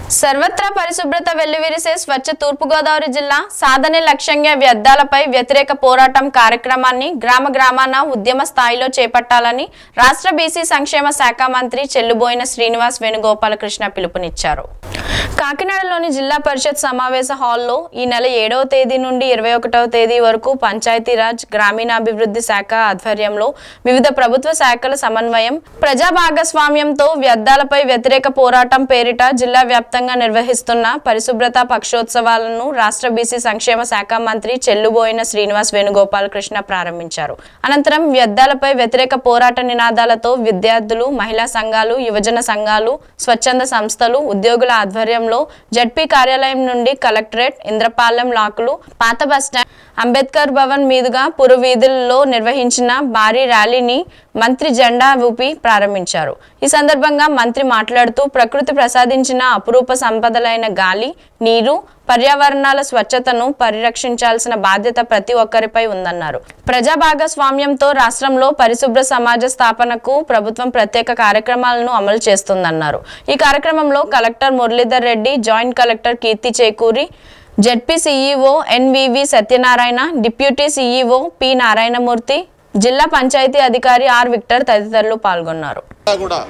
సర్వత్రా పరిశుభ్రత వెల్లివిరిసే స్వచ్ఛ తూర్పుగోదావరి జిల్లా సాధనే లక్ష్యంగా వ్యర్థాలపై వ్యతిరేక పోరాటం కార్యక్రమాన్ని గ్రామ గ్రామాన ఉద్యమ స్థాయిలో చేపట్టాలని రాష్ట్ర బీసీ సంక్షేమ శాఖ మంత్రి చెల్లుబోయిన శ్రీనివాస్ వేణుగోపాలకృష్ణ పిలుపునిచ్చారు కాకినాడలోని జిల్లా పరిషత్ సమావేశ హాల్లో ఈ నెల ఏడవ తేదీ నుండి ఇరవై ఒకటవ తేదీ వరకు పంచాయతీరాజ్ గ్రామీణాభివృద్ధి శాఖ ఆధ్వర్యంలో వివిధ ప్రభుత్వ శాఖల సమన్వయం ప్రజా భాగస్వామ్యంతో వ్యర్థాలపై వ్యతిరేక పోరాటం పేరిట జిల్లా వ్యాప్తంగా నిర్వహిస్తున్న పరిశుభ్రత పక్షోత్సవాలను రాష్ట్ర బీసీ సంక్షేమ శాఖ మంత్రి చెల్లుబోయిన శ్రీనివాస్ వేణుగోపాలకృష్ణ ప్రారంభించారు అనంతరం వ్యర్థాలపై వ్యతిరేక పోరాట నినాదాలతో విద్యార్థులు మహిళా సంఘాలు యువజన సంఘాలు స్వచ్ఛంద సంస్థలు ఉద్యోగుల ఆధ్వర్యంలో జడ్పీ కార్యాలయం నుండి కలెక్టరేట్ ఇంద్రపాలెం లాకులు పాత బస్టాండ్ అంబేద్కర్ భవన్ మీదుగా పుర వీధుల్లో నిర్వహించిన భారీ ర్యాలీని మంత్రి జెండా ఊపి ప్రారంభించారు ఈ సందర్భంగా మంత్రి మాట్లాడుతూ ప్రకృతి ప్రసాదించిన అపురూప సంపదలైన గాలి నీరు పర్యావరణాల స్వచ్ఛతను పరిరక్షించాల్సిన బాధ్యత ప్రతి ఒక్కరిపై ఉందన్నారు ప్రజా భాగస్వామ్యంతో రాష్ట్రంలో పరిశుభ్ర సమాజ స్థాపనకు ప్రభుత్వం ప్రత్యేక కార్యక్రమాలను అమలు చేస్తుందన్నారు ఈ కార్యక్రమంలో collector Muralidhar Reddy joint collector Keerthi Chekuri ZP CEO NVV Satyanarayana deputy CEO P Narayanamurthy జిల్లా పంచాయతీ అధికారి ఆర్ విక్టర్ తదితరులు పాల్గొన్నారు అంతా కూడా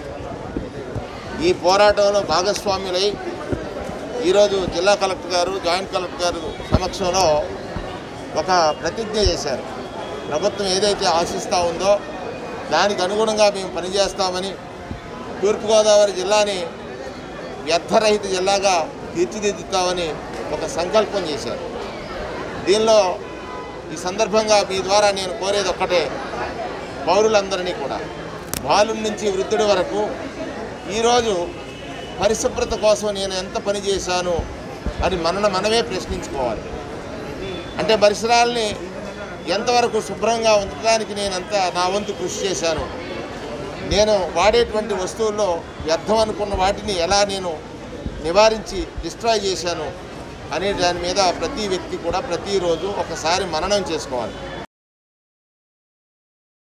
ఈ పోరాటంలో భాగస్వాములై ఈరోజు జిల్లా కలెక్టర్ గారు జాయింట్ కలెక్టర్ గారు సమక్షంలో ఒక ప్రతిజ్ఞ చేశారు ప్రభుత్వం ఏదైతే ఆశిస్తూ ఉందో దానికి అనుగుణంగా మేము పనిచేస్తామని తూర్పుగోదావరి జిల్లాని వ్యర్థరహిత జిల్లాగా తీర్చిదిద్దుతామని ఒక సంకల్పం చేశారు దీనిలో ఈ సందర్భంగా మీ ద్వారా నేను కోరేది ఒక్కటే పౌరులందరినీ కూడా బాలుడి నుంచి వృద్ధుడి వరకు ఈరోజు పరిశుభ్రత కోసం నేను ఎంత పని చేశాను అని మనను మనమే ప్రశ్నించుకోవాలి అంటే పరిసరాల్ని ఎంతవరకు శుభ్రంగా ఉంచడానికి నేను ఎంత నా వంతు కృషి చేశాను నేను వాడేటువంటి వస్తువుల్లో వ్యర్థం అనుకున్న వాటిని ఎలా నేను నివారించి డిస్ట్రాయ్ చేశాను అనే దాని మీద ప్రతి వ్యక్తి కూడా ప్రతిరోజు ఒకసారి మననం చేసుకోవాలి